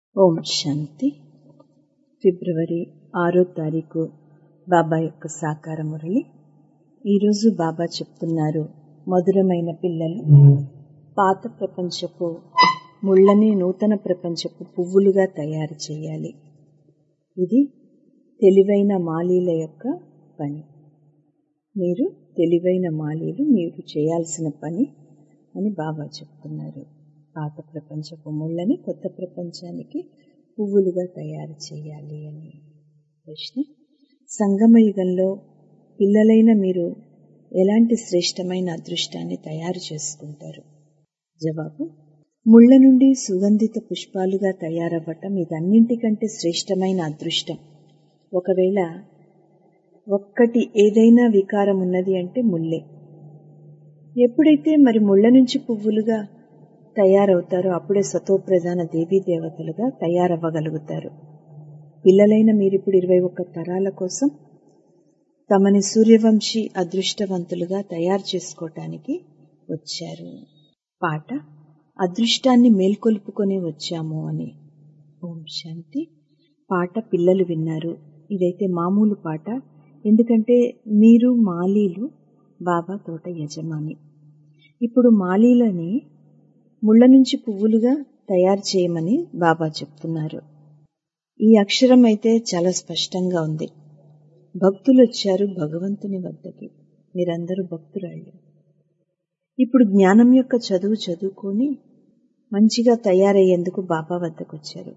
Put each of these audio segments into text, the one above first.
ఓం శాంతి ఫిబ్రవరి ఆరో తారీఖు బాబా యొక్క సాకార మురళి ఈరోజు బాబా చెప్తున్నారు మధురమైన పిల్లలు పాత ప్రపంచపు ముళ్ళని నూతన ప్రపంచపు పువ్వులుగా తయారు చేయాలి ఇది తెలివైన మాలీల యొక్క పని మీరు తెలివైన మాలీలు మీరు చేయాల్సిన పని అని బాబా చెప్తున్నారు పాత ప్రపంచపు ముళ్ళని కొత్త ప్రపంచానికి పువ్వులుగా తయారు చేయాలి అని ప్రశ్న సంగమయుగంలో పిల్లలైన మీరు ఎలాంటి శ్రేష్టమైన అదృష్టాన్ని తయారు చేసుకుంటారు జవాబు ముళ్ళ నుండి సుగంధిత పుష్పాలుగా తయారవ్వటం ఇదన్నింటికంటే శ్రేష్టమైన అదృష్టం ఒకవేళ ఒక్కటి ఏదైనా వికారం ఉన్నది అంటే ముల్లే ఎప్పుడైతే మరి ముళ్ళ నుంచి పువ్వులుగా తయారవుతారో అప్పుడే సతోప్రధాన దేవీ దేవతలుగా తయారవ్వగలుగుతారు పిల్లలైన మీరిప్పుడు ఇరవై ఒక్క తరాల కోసం తమని సూర్యవంశీ అదృష్టవంతులుగా తయారు చేసుకోవటానికి వచ్చారు పాట అదృష్టాన్ని మేల్కొల్పుకొని వచ్చాము అని ఓం శాంతి పాట పిల్లలు విన్నారు ఇదైతే మామూలు పాట ఎందుకంటే మీరు మాలీలు బాబా తోట యజమాని ఇప్పుడు మాలీలని ముళ్ళ నుంచి పువ్వులుగా తయారు చేయమని బాబా చెప్తున్నారు ఈ అక్షరం అయితే చాలా స్పష్టంగా ఉంది భక్తులు వచ్చారు భగవంతుని వద్దకి మీరందరూ భక్తురాళ్ళు ఇప్పుడు జ్ఞానం యొక్క చదువు చదువుకొని మంచిగా తయారయ్యేందుకు బాబా వద్దకు వచ్చారు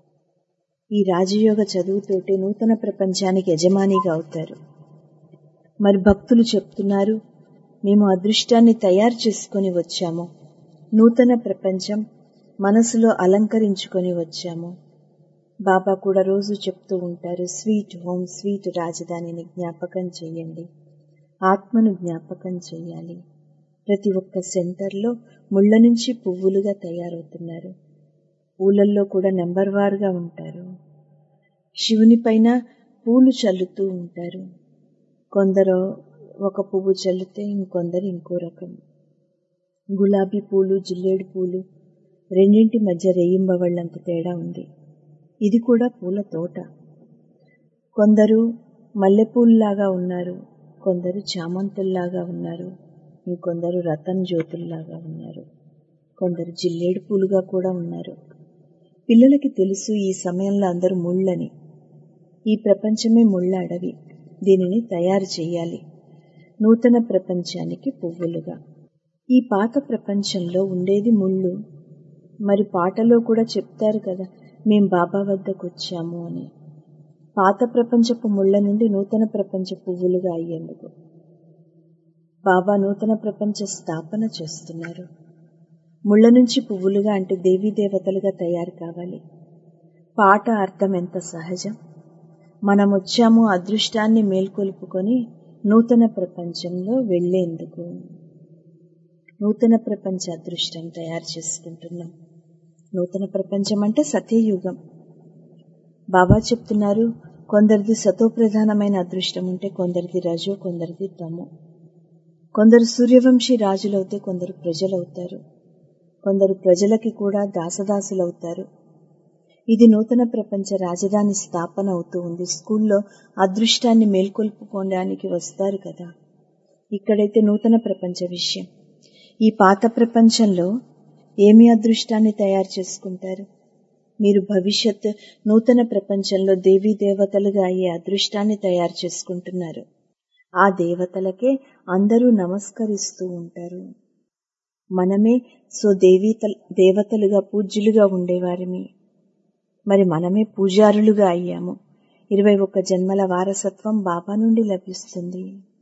ఈ రాజయోగ చదువుతోటి నూతన ప్రపంచానికి యజమానిగా అవుతారు మరి భక్తులు చెప్తున్నారు మేము అదృష్టాన్ని తయారు చేసుకొని వచ్చాము నూతన ప్రపంచం మనసులో అలంకరించుకొని వచ్చాము బాబా కూడా రోజు చెప్తూ ఉంటారు స్వీట్ హోమ్ స్వీట్ రాజధానిని జ్ఞాపకం చేయండి ఆత్మను జ్ఞాపకం చేయాలి ప్రతి ఒక్క సెంటర్లో ముళ్ళ నుంచి పువ్వులుగా తయారవుతున్నారు పూలల్లో కూడా నెంబర్ వారుగా ఉంటారు శివుని పైన పూలు చల్లుతూ ఉంటారు కొందరు ఒక పువ్వు చల్లితే ఇంకొందరు ఇంకో రకం గులాబీ పూలు జిల్లేడు పూలు రెండింటి మధ్య రేయింబవళ్ళంత తేడా ఉంది ఇది కూడా పూల తోట కొందరు మల్లెపూల్లాగా ఉన్నారు కొందరు చామంతుల్లాగా ఉన్నారు ఇంకొందరు రతన్ జ్యోతుల్లాగా ఉన్నారు కొందరు జిల్లేడు పూలుగా కూడా ఉన్నారు పిల్లలకి తెలుసు ఈ సమయంలో అందరూ ముళ్ళని ఈ ప్రపంచమే ముళ్ళ అడవి దీనిని తయారు చేయాలి నూతన ప్రపంచానికి పువ్వులుగా ఈ పాత ప్రపంచంలో ఉండేది ముళ్ళు మరి పాటలో కూడా చెప్తారు కదా మేం బాబా వద్దకు వచ్చాము అని పాత ప్రపంచపు ముళ్ళ నుండి నూతన ప్రపంచ పువ్వులుగా అయ్యేందుకు బాబా నూతన ప్రపంచ స్థాపన చేస్తున్నారు ముళ్ళ నుంచి పువ్వులుగా అంటే దేవీ దేవతలుగా తయారు కావాలి పాట అర్థం ఎంత సహజం మనం వచ్చాము అదృష్టాన్ని మేల్కొల్పుకొని నూతన ప్రపంచంలో వెళ్లేందుకు నూతన ప్రపంచ అదృష్టం తయారు చేసుకుంటున్నాం నూతన ప్రపంచం అంటే సత్యయుగం బాబా చెప్తున్నారు కొందరిది సతోప్రధానమైన అదృష్టం ఉంటే కొందరిది రజో కొందరిది తమో కొందరు సూర్యవంశీ రాజులవుతే కొందరు ప్రజలవుతారు కొందరు ప్రజలకి కూడా దాసదాసులవుతారు ఇది నూతన ప్రపంచ రాజధాని స్థాపన అవుతూ ఉంది స్కూల్లో అదృష్టాన్ని మేల్కొల్పుకోవడానికి వస్తారు కదా ఇక్కడైతే నూతన ప్రపంచ విషయం ఈ పాత ప్రపంచంలో ఏమి అదృష్టాన్ని తయారు చేసుకుంటారు మీరు భవిష్యత్ నూతన ప్రపంచంలో దేవీ దేవతలుగా అయ్యే అదృష్టాన్ని తయారు చేసుకుంటున్నారు ఆ దేవతలకే అందరూ నమస్కరిస్తూ ఉంటారు మనమే సో దేవీ దేవతలుగా పూజ్యులుగా ఉండేవారిమి మరి మనమే పూజారులుగా అయ్యాము ఇరవై ఒక్క జన్మల వారసత్వం బాబా నుండి లభిస్తుంది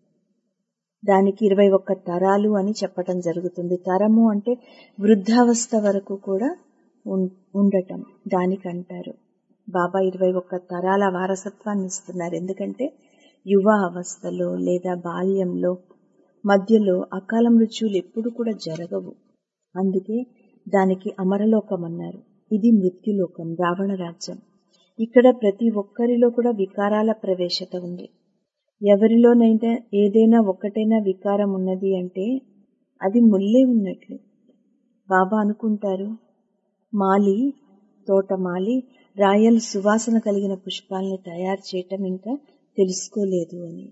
దానికి ఇరవై ఒక్క తరాలు అని చెప్పటం జరుగుతుంది తరము అంటే వృద్ధావస్థ వరకు కూడా ఉండటం దానికి అంటారు బాబా ఇరవై ఒక్క తరాల వారసత్వాన్ని ఇస్తున్నారు ఎందుకంటే యువ అవస్థలో లేదా బాల్యంలో మధ్యలో అకాల మృత్యువులు ఎప్పుడు కూడా జరగవు అందుకే దానికి అమరలోకం అన్నారు ఇది మృత్యులోకం రావణ రాజ్యం ఇక్కడ ప్రతి ఒక్కరిలో కూడా వికారాల ప్రవేశత ఉంది ఎవరిలోనైనా ఏదైనా ఒక్కటైనా వికారం ఉన్నది అంటే అది ముల్లే ఉన్నట్లు బాబా అనుకుంటారు మాలి తోటమాలి రాయల్ సువాసన కలిగిన పుష్పాలని తయారు చేయటం ఇంకా తెలుసుకోలేదు అని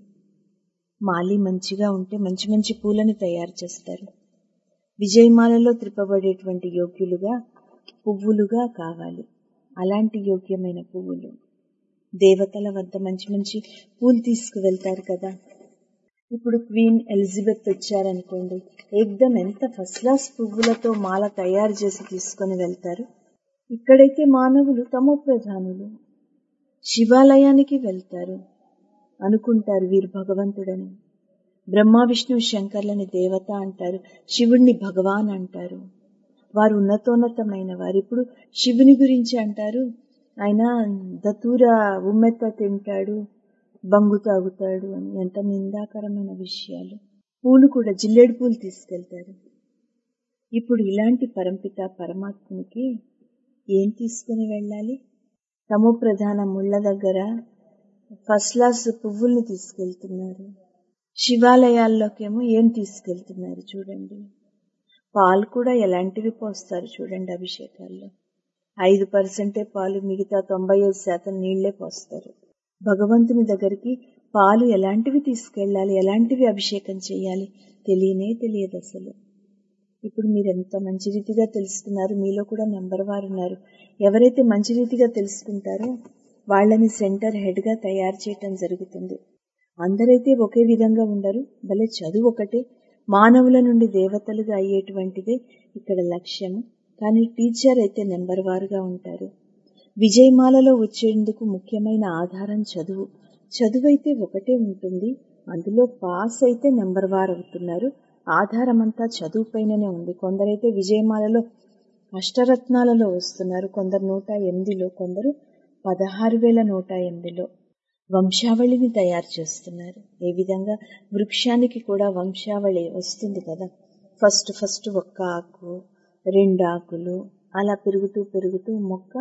మాలి మంచిగా ఉంటే మంచి మంచి పూలని తయారు చేస్తారు విజయమాలలో త్రిప్పబడేటువంటి యోగ్యులుగా పువ్వులుగా కావాలి అలాంటి యోగ్యమైన పువ్వులు దేవతల వద్ద మంచి మంచి పూలు తీసుకువెళ్తారు కదా ఇప్పుడు క్వీన్ ఎలిజబెత్ వచ్చారనుకోండి ఏకదం ఎంత ఫస్ట్ క్లాస్ పువ్వులతో మాల తయారు చేసి తీసుకొని వెళ్తారు ఇక్కడైతే మానవులు తమో ప్రధానులు శివాలయానికి వెళ్తారు అనుకుంటారు వీరు భగవంతుడని బ్రహ్మ విష్ణు శంకర్లని దేవత అంటారు శివుణ్ణి భగవాన్ అంటారు వారు ఉన్నతోన్నతమైన వారు ఇప్పుడు శివుని గురించి అంటారు ఆయన దతూర ఉమ్మెత్త తింటాడు బంగు తాగుతాడు అని ఎంత నిందాకరమైన విషయాలు పూలు కూడా జిల్లేడు పూలు తీసుకెళ్తారు ఇప్పుడు ఇలాంటి పరంపిత పరమాత్మునికి ఏం తీసుకుని వెళ్ళాలి తమో ప్రధాన ముళ్ళ దగ్గర ఫస్ట్ క్లాస్ పువ్వుల్ని తీసుకెళ్తున్నారు శివాలయాల్లోకేమో ఏం తీసుకెళ్తున్నారు చూడండి పాలు కూడా ఎలాంటివి పోస్తారు చూడండి అభిషేకాల్లో ఐదు పర్సెంటే పాలు మిగతా తొంభై ఐదు శాతం నీళ్లే పోస్తారు భగవంతుని దగ్గరికి పాలు ఎలాంటివి తీసుకెళ్ళాలి ఎలాంటివి అభిషేకం చేయాలి తెలియనే తెలియదు అసలు ఇప్పుడు మీరు ఎంత మంచి రీతిగా తెలుసుకున్నారు మీలో కూడా నెంబర్ వారు ఉన్నారు ఎవరైతే మంచి రీతిగా తెలుసుకుంటారో వాళ్ళని సెంటర్ హెడ్గా తయారు చేయటం జరుగుతుంది అందరైతే ఒకే విధంగా ఉండరు భలే చదువు ఒకటే మానవుల నుండి దేవతలుగా అయ్యేటువంటిదే ఇక్కడ లక్ష్యము కానీ టీచర్ అయితే నెంబర్ వారుగా ఉంటారు విజయమాలలో వచ్చేందుకు ముఖ్యమైన ఆధారం చదువు చదువు అయితే ఒకటే ఉంటుంది అందులో పాస్ అయితే నెంబర్ వార్ అవుతున్నారు ఆధారం అంతా చదువు పైననే ఉంది కొందరైతే విజయమాలలో అష్టరత్నాలలో వస్తున్నారు కొందరు నూట ఎనిమిదిలో కొందరు పదహారు వేల నూట ఎనిమిదిలో వంశావళిని తయారు చేస్తున్నారు ఏ విధంగా వృక్షానికి కూడా వంశావళి వస్తుంది కదా ఫస్ట్ ఫస్ట్ ఒక్క ఆకు రెండు ఆకులు అలా పెరుగుతూ పెరుగుతూ మొక్క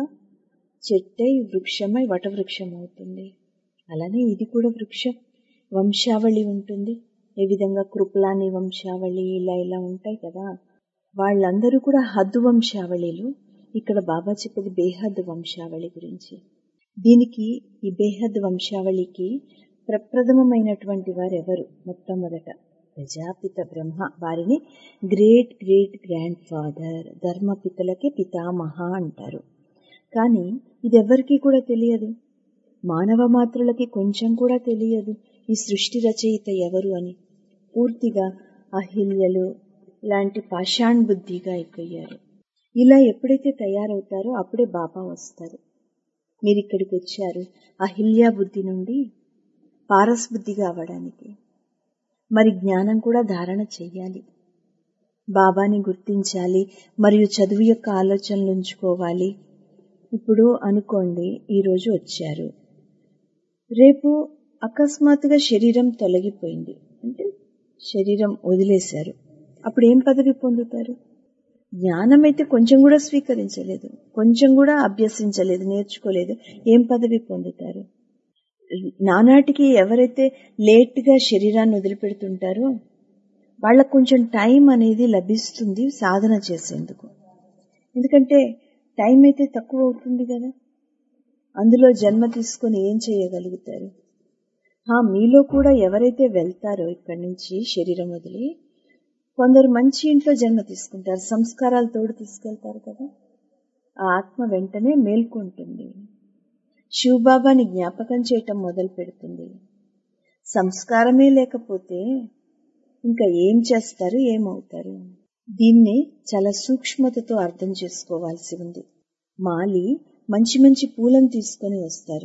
చెట్టై వృక్షమై వటవృక్షం అవుతుంది అలానే ఇది కూడా వృక్షం వంశావళి ఉంటుంది ఏ విధంగా కృపలాని వంశావళి ఇలా ఇలా ఉంటాయి కదా వాళ్ళందరూ కూడా హద్దు వంశావళిలు ఇక్కడ బాబా చెప్పేది బేహద్ వంశావళి గురించి దీనికి ఈ బేహద్ వంశావళికి ప్రప్రథమమైనటువంటి వారు ఎవరు మొట్టమొదట ప్రజాపిత బ్రహ్మ వారిని గ్రేట్ గ్రేట్ గ్రాండ్ ఫాదర్ ధర్మపితలకి పితామహ అంటారు కానీ ఇది ఎవరికీ కూడా తెలియదు మానవ మాత్రులకి కొంచెం కూడా తెలియదు ఈ సృష్టి రచయిత ఎవరు అని పూర్తిగా అహిల్యలు లాంటి పాషాణ్ బుద్ధిగా అయిపోయారు ఇలా ఎప్పుడైతే తయారవుతారో అప్పుడే బాబా వస్తారు మీరు ఇక్కడికి వచ్చారు అహిల్యా బుద్ధి నుండి పారస్ బుద్ధిగా అవ్వడానికి మరి జ్ఞానం కూడా ధారణ చెయ్యాలి బాబాని గుర్తించాలి మరియు చదువు యొక్క ఆలోచనలు ఉంచుకోవాలి ఇప్పుడు అనుకోండి ఈరోజు వచ్చారు రేపు అకస్మాత్తుగా శరీరం తొలగిపోయింది అంటే శరీరం వదిలేశారు అప్పుడు ఏం పదవి పొందుతారు జ్ఞానం అయితే కొంచెం కూడా స్వీకరించలేదు కొంచెం కూడా అభ్యసించలేదు నేర్చుకోలేదు ఏం పదవి పొందుతారు నానాటికి ఎవరైతే లేట్గా శరీరాన్ని వదిలిపెడుతుంటారో వాళ్ళకు కొంచెం టైం అనేది లభిస్తుంది సాధన చేసేందుకు ఎందుకంటే టైం అయితే తక్కువ అవుతుంది కదా అందులో జన్మ తీసుకొని ఏం చేయగలుగుతారు మీలో కూడా ఎవరైతే వెళ్తారో ఇక్కడి నుంచి శరీరం వదిలి కొందరు మంచి ఇంట్లో జన్మ తీసుకుంటారు సంస్కారాలు తోడు తీసుకెళ్తారు కదా ఆ ఆత్మ వెంటనే మేల్కొంటుంది శివబాబాని జ్ఞాపకం చేయటం మొదలు పెడుతుంది సంస్కారమే లేకపోతే ఇంకా ఏం చేస్తారు ఏమవుతారు దీన్ని చాలా సూక్ష్మతతో అర్థం చేసుకోవాల్సి ఉంది మాలి మంచి మంచి పూలను తీసుకొని వస్తారు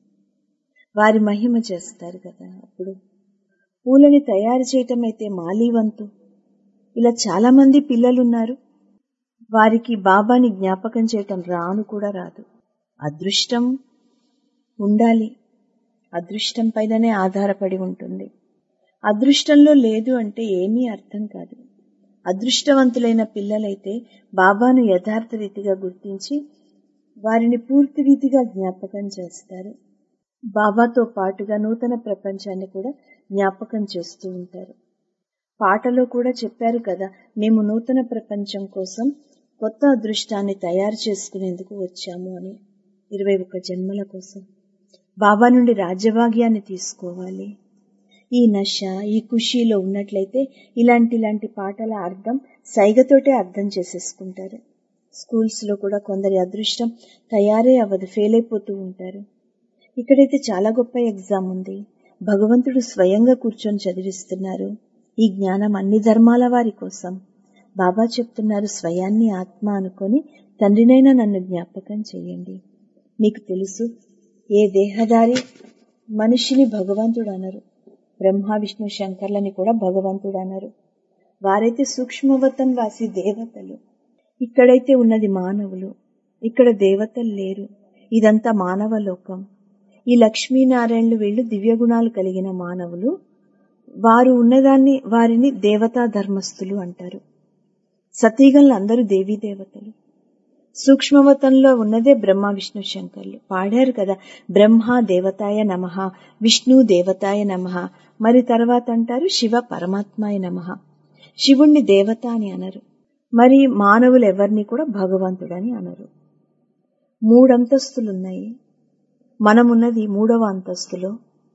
వారి మహిమ చేస్తారు కదా అప్పుడు పూలని తయారు చేయటం అయితే మాలి వంతు ఇలా చాలా మంది పిల్లలున్నారు వారికి బాబాని జ్ఞాపకం చేయటం రాను కూడా రాదు అదృష్టం ఉండాలి అదృష్టం పైననే ఆధారపడి ఉంటుంది అదృష్టంలో లేదు అంటే ఏమీ అర్థం కాదు అదృష్టవంతులైన పిల్లలైతే బాబాను యథార్థ రీతిగా గుర్తించి వారిని పూర్తి రీతిగా జ్ఞాపకం చేస్తారు బాబాతో పాటుగా నూతన ప్రపంచాన్ని కూడా జ్ఞాపకం చేస్తూ ఉంటారు పాటలో కూడా చెప్పారు కదా మేము నూతన ప్రపంచం కోసం కొత్త అదృష్టాన్ని తయారు చేసుకునేందుకు వచ్చాము అని ఇరవై ఒక్క జన్మల కోసం బాబా నుండి రాజ్యభాగ్యాన్ని తీసుకోవాలి ఈ నశ ఈ ఖుషీలో ఉన్నట్లయితే ఇలాంటి ఇలాంటి పాటల అర్థం సైగతోటే అర్థం చేసేసుకుంటారు స్కూల్స్ లో కూడా కొందరి అదృష్టం తయారే అవ్వదు ఫెయిల్ అయిపోతూ ఉంటారు ఇక్కడైతే చాలా గొప్ప ఎగ్జామ్ ఉంది భగవంతుడు స్వయంగా కూర్చొని చదివిస్తున్నారు ఈ జ్ఞానం అన్ని ధర్మాల వారి కోసం బాబా చెప్తున్నారు స్వయాన్ని ఆత్మ అనుకొని తండ్రినైనా నన్ను జ్ఞాపకం చేయండి మీకు తెలుసు ఏ దేహదారి మనిషిని భగవంతుడు అనరు బ్రహ్మ విష్ణు శంకర్లని కూడా భగవంతుడు అనరు వారైతే సూక్ష్మవతం వాసి దేవతలు ఇక్కడైతే ఉన్నది మానవులు ఇక్కడ దేవతలు లేరు ఇదంతా మానవ లోకం ఈ లక్ష్మీనారాయణలు వీళ్ళు దివ్య గుణాలు కలిగిన మానవులు వారు ఉన్నదాన్ని వారిని దేవతా ధర్మస్థులు అంటారు సతీగంలో అందరూ దేవీ దేవతలు సూక్ష్మవతంలో ఉన్నదే బ్రహ్మ విష్ణు శంకర్లు పాడారు కదా బ్రహ్మ దేవతాయ నమ విష్ణు దేవతాయ నమ మరి తర్వాత అంటారు శివ పరమాత్మాయ నమ శివుణ్ణి దేవత అని అనరు మరి మానవులు ఎవరిని కూడా భగవంతుడని అనరు మూడంతస్తులున్నాయి మనమున్నది మూడవ అంతస్తులో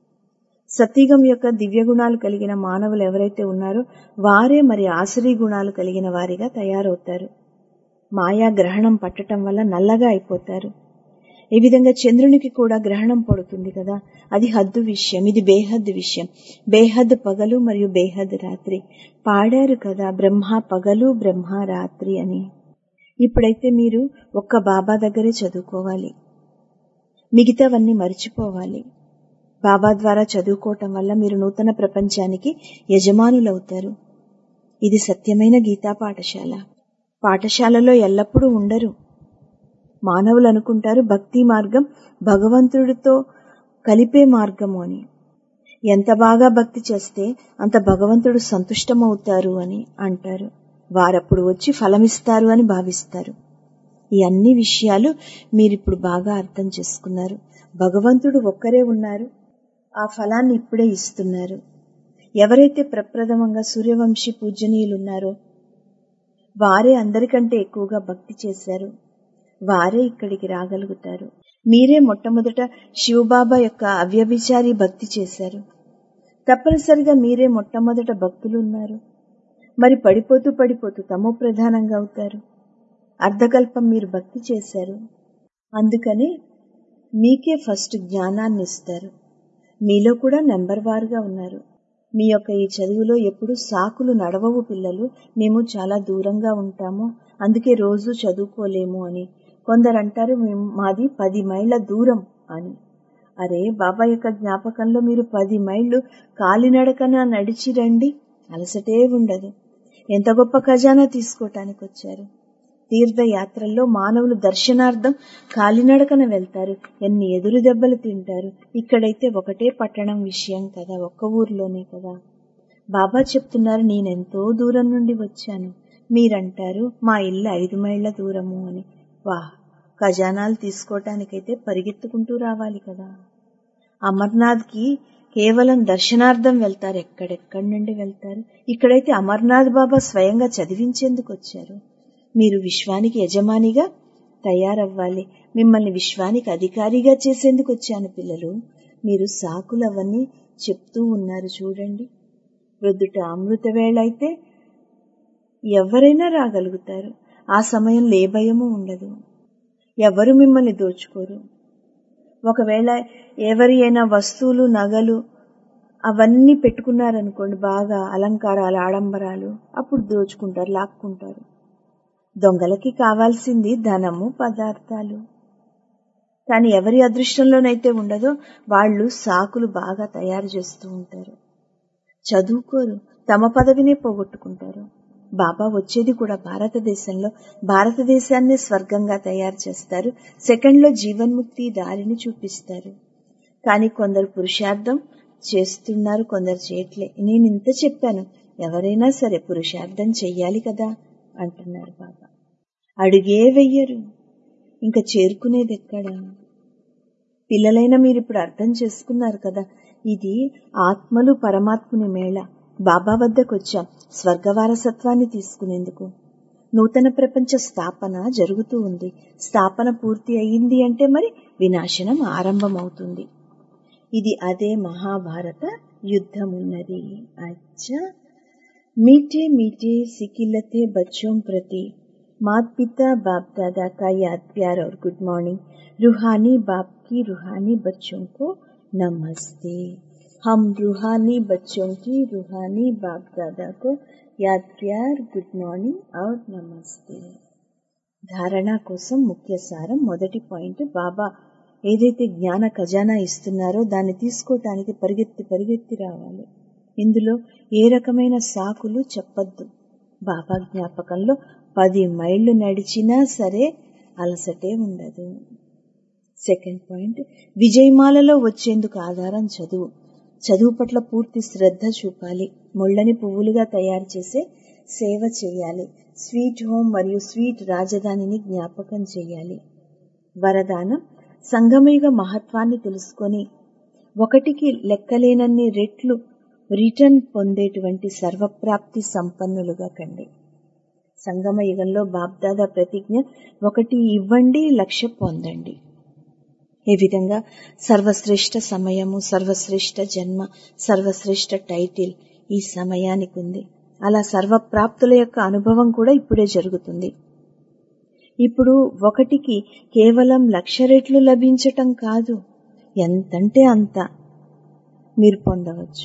సతీగం యొక్క దివ్య గుణాలు కలిగిన మానవులు ఎవరైతే ఉన్నారో వారే మరి ఆసురీ గుణాలు కలిగిన వారిగా తయారవుతారు మాయా గ్రహణం పట్టటం వల్ల నల్లగా అయిపోతారు ఈ విధంగా చంద్రునికి కూడా గ్రహణం పడుతుంది కదా అది హద్దు విషయం ఇది బేహద్దు విషయం బేహద్ పగలు మరియు బేహద్ రాత్రి పాడారు కదా బ్రహ్మ పగలు బ్రహ్మ రాత్రి అని ఇప్పుడైతే మీరు ఒక్క బాబా దగ్గరే చదువుకోవాలి మిగతావన్నీ మర్చిపోవాలి బాబా ద్వారా చదువుకోవటం వల్ల మీరు నూతన ప్రపంచానికి యజమానులవుతారు ఇది సత్యమైన గీతా పాఠశాల పాఠశాలలో ఎల్లప్పుడూ ఉండరు మానవులు అనుకుంటారు భక్తి మార్గం భగవంతుడితో కలిపే మార్గము అని ఎంత బాగా భక్తి చేస్తే అంత భగవంతుడు సంతుష్టమవుతారు అని అంటారు వారప్పుడు వచ్చి ఫలమిస్తారు అని భావిస్తారు ఈ అన్ని విషయాలు మీరిప్పుడు బాగా అర్థం చేసుకున్నారు భగవంతుడు ఒక్కరే ఉన్నారు ఆ ఫలాన్ని ఇప్పుడే ఇస్తున్నారు ఎవరైతే ప్రప్రథమంగా సూర్యవంశీ పూజనీయులున్నారో వారే అందరికంటే ఎక్కువగా భక్తి చేశారు వారే ఇక్కడికి రాగలుగుతారు మీరే మొట్టమొదట శివబాబా యొక్క అవ్యభిచారి భక్తి చేశారు తప్పనిసరిగా మీరే మొట్టమొదట భక్తులు ఉన్నారు మరి పడిపోతూ పడిపోతూ తమో ప్రధానంగా అవుతారు అర్ధకల్పం మీరు భక్తి చేశారు అందుకని మీకే ఫస్ట్ జ్ఞానాన్ని ఇస్తారు మీలో కూడా నెంబర్ వారుగా ఉన్నారు మీ యొక్క ఈ చదువులో ఎప్పుడు సాకులు నడవవు పిల్లలు మేము చాలా దూరంగా ఉంటాము అందుకే రోజు చదువుకోలేము అని కొందరు అంటారు మేము మాది పది మైళ్ళ దూరం అని అరే బాబా యొక్క జ్ఞాపకంలో మీరు పది మైళ్ళు కాలినడకన నడిచి రండి అలసటే ఉండదు ఎంత గొప్ప ఖజానా తీసుకోవటానికి వచ్చారు తీర్థయాత్రల్లో మానవులు దర్శనార్థం కాలినడకన వెళ్తారు ఎన్ని ఎదురు దెబ్బలు తింటారు ఇక్కడైతే ఒకటే పట్టణం విషయం కదా ఒక్క ఊర్లోనే కదా బాబా చెప్తున్నారు నేనెంతో దూరం నుండి వచ్చాను మీరంటారు మా ఇల్లు ఐదు మైళ్ళ దూరము అని వాహ్ ఖజానాలు తీసుకోవటానికైతే పరిగెత్తుకుంటూ రావాలి కదా అమర్నాథ్కి కేవలం దర్శనార్థం వెళ్తారు ఎక్కడెక్కడి నుండి వెళ్తారు ఇక్కడైతే అమర్నాథ్ బాబా స్వయంగా చదివించేందుకు వచ్చారు మీరు విశ్వానికి యజమానిగా తయారవ్వాలి మిమ్మల్ని విశ్వానికి అధికారిగా చేసేందుకు వచ్చాను పిల్లలు మీరు సాకులు అవన్నీ చెప్తూ ఉన్నారు చూడండి ప్రొద్దుట అమృత వేళ అయితే ఎవరైనా రాగలుగుతారు ఆ సమయంలో ఏ భయము ఉండదు ఎవరు మిమ్మల్ని దోచుకోరు ఒకవేళ ఎవరి అయినా వస్తువులు నగలు అవన్నీ పెట్టుకున్నారనుకోండి బాగా అలంకారాలు ఆడంబరాలు అప్పుడు దోచుకుంటారు లాక్కుంటారు దొంగలకి కావాల్సింది ధనము పదార్థాలు కానీ ఎవరి అదృష్టంలోనైతే ఉండదో వాళ్ళు సాకులు బాగా తయారు చేస్తూ ఉంటారు చదువుకోరు తమ పదవినే పోగొట్టుకుంటారు బాబా వచ్చేది కూడా భారతదేశంలో భారతదేశాన్ని స్వర్గంగా తయారు చేస్తారు సెకండ్లో జీవన్ముక్తి దారిని చూపిస్తారు కానీ కొందరు పురుషార్థం చేస్తున్నారు కొందరు చేయట్లే నేను ఇంత చెప్పాను ఎవరైనా సరే పురుషార్థం చెయ్యాలి కదా అంటున్నారు బాబా అడుగే వెయ్యరు ఇంకా చేరుకునేది ఎక్కడా పిల్లలైనా మీరు ఇప్పుడు అర్థం చేసుకున్నారు కదా ఇది ఆత్మలు పరమాత్ముని మేళ బాబా వద్దకు వచ్చాం స్వర్గ వారసత్వాన్ని తీసుకునేందుకు నూతన ప్రపంచ స్థాపన జరుగుతూ ఉంది స్థాపన పూర్తి అయ్యింది అంటే మరి వినాశనం ఆరంభమవుతుంది ఇది అదే మహాభారత యుద్ధం ఉన్నది అచ్చా मीठे मीठे सिकिलते बच्चों प्रति मात पिता बाप दादा का याद प्यार और गुड मॉर्निंग रूहानी बाप की रूहानी बच्चों को नमस्ते हम रूहानी बच्चों की रूहानी बाप दादा को याद प्यार गुड మార్నింగ్ और నమస్తే ధారణ కోసం ముఖ్య సారం మొదటి పాయింట్ బాబా ఏదైతే జ్ఞాన ఖజానా ఇస్తున్నారో దాన్ని తీసుకోవటానికి పరిగెత్తి పరిగెత్తి రావాలి ఇందులో ఏ రకమైన సాకులు చెప్పద్దు బాబా జ్ఞాపకంలో పది మైళ్ళు నడిచినా సరే అలసటే ఉండదు సెకండ్ పాయింట్ విజయమాలలో వచ్చేందుకు ఆధారం చదువు చదువు పట్ల పూర్తి శ్రద్ధ చూపాలి ముళ్ళని పువ్వులుగా తయారు చేసే సేవ చేయాలి స్వీట్ హోమ్ మరియు స్వీట్ రాజధానిని జ్ఞాపకం చేయాలి వరదానం సంగమయుగ మహత్వాన్ని తెలుసుకొని ఒకటికి లెక్కలేనన్ని రెట్లు రిటర్న్ పొందేటువంటి సర్వప్రాప్తి సంపన్నులుగా కండి సంగమ యుగంలో బాబ్దాదా ప్రతిజ్ఞ ఒకటి ఇవ్వండి లక్ష పొందండి ఈ విధంగా సర్వశ్రేష్ఠ సమయము సర్వశ్రేష్ఠ జన్మ సర్వశ్రేష్ఠ టైటిల్ ఈ సమయానికి ఉంది అలా సర్వప్రాప్తుల యొక్క అనుభవం కూడా ఇప్పుడే జరుగుతుంది ఇప్పుడు ఒకటికి కేవలం లక్ష రెట్లు లభించటం కాదు ఎంతంటే అంత మీరు పొందవచ్చు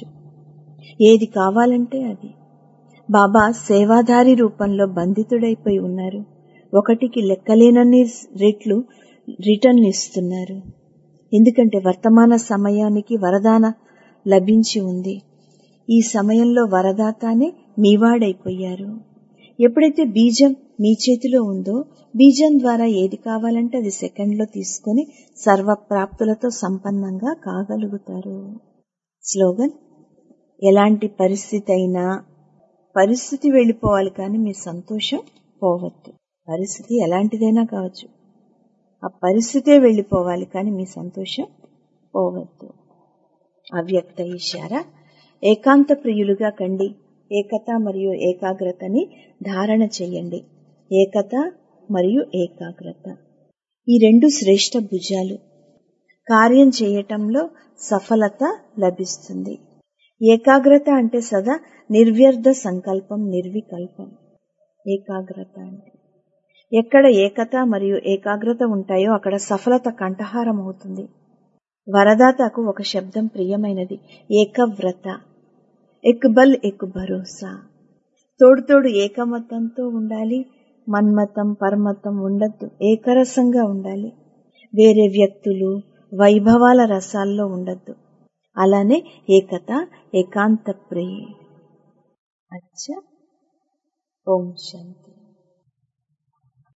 ఏది కావాలంటే అది బాబా సేవాదారి రూపంలో బంధితుడైపోయి ఉన్నారు ఒకటికి లెక్కలేనన్ని రెట్లు రిటర్న్ ఇస్తున్నారు ఎందుకంటే వర్తమాన సమయానికి వరదాన లభించి ఉంది ఈ సమయంలో వరదాతానే మీవాడైపోయారు ఎప్పుడైతే బీజం మీ చేతిలో ఉందో బీజం ద్వారా ఏది కావాలంటే అది సెకండ్లో తీసుకొని సర్వప్రాప్తులతో సంపన్నంగా కాగలుగుతారు స్లోగన్ ఎలాంటి పరిస్థితి అయినా పరిస్థితి వెళ్ళిపోవాలి కానీ మీ సంతోషం పోవద్దు పరిస్థితి ఎలాంటిదైనా కావచ్చు ఆ పరిస్థితే వెళ్ళిపోవాలి కానీ మీ సంతోషం పోవద్దు అవ్యక్త ఇషారా ఏకాంత ప్రియులుగా కండి ఏకత మరియు ఏకాగ్రతని ధారణ చేయండి ఏకత మరియు ఏకాగ్రత ఈ రెండు శ్రేష్ట భుజాలు కార్యం చేయటంలో సఫలత లభిస్తుంది ఏకాగ్రత అంటే సదా నిర్వ్యర్థ సంకల్పం నిర్వికల్పం ఏకాగ్రత అంటే ఎక్కడ ఏకత మరియు ఏకాగ్రత ఉంటాయో అక్కడ సఫలత కంఠహారం అవుతుంది వరదాతకు ఒక శబ్దం ప్రియమైనది ఏకవ్రత ఎక్బల్ ఎక్ భరోసా తోడు తోడు ఏకమతంతో ఉండాలి మన్మతం పరమతం ఉండద్దు ఏకరసంగా ఉండాలి వేరే వ్యక్తులు వైభవాల రసాల్లో ఉండద్దు అలానే ఏకత ఏకాంత ప్రియ అచ్చా ఓం శాంతి